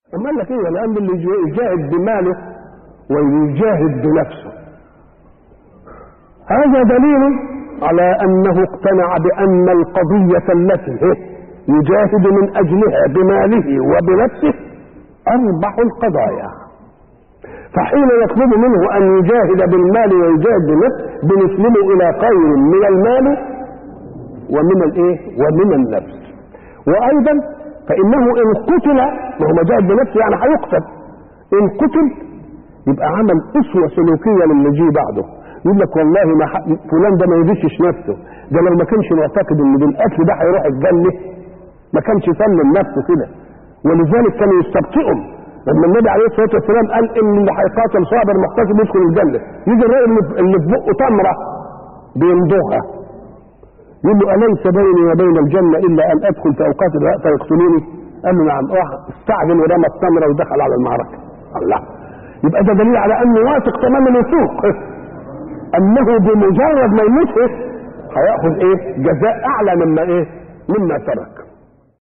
أما قال لك إيه لأن اللي يجاهد بماله ويجاهد بنفسه هذا دليل على أنه اقتنع بأن القضية التي يجاهد من أجلها بماله وبنفسه أربح القضايا فحين يطلب منه أن يجاهد بالمال ويجاهد بنفسه بنسلمه إلى خير من المال ومن الإيه؟ ومن النفس وأيضا فإنه إن قتل ما هو مجاهد بنفسه يعني هيقتل إن قتل يبقى عمل أسوة سلوكية للي جه بعده يقول لك والله ما ح... فلان ده ما يدشش نفسه ده لو ما كانش معتقد ان بالقتل ده هيروح الجنه ما كانش يسلم نفسه كده ولذلك كانوا يستبطئهم لما النبي عليه الصلاه والسلام قال ان اللي هيقاتل صابر محتسب يدخل الجنه يجي الراجل اللي في بقه تمره بيمضغها يقول له اليس بيني وبين الجنه الا ان ادخل فاقاتل فيقتلوني قال له نعم استعجل ورمى التمره ودخل على المعركه الله يبقى ده دليل على انه واثق تمام الوثوق انه بمجرد ما يموت ايه هياخذ ايه جزاء اعلى مما ايه مما ترك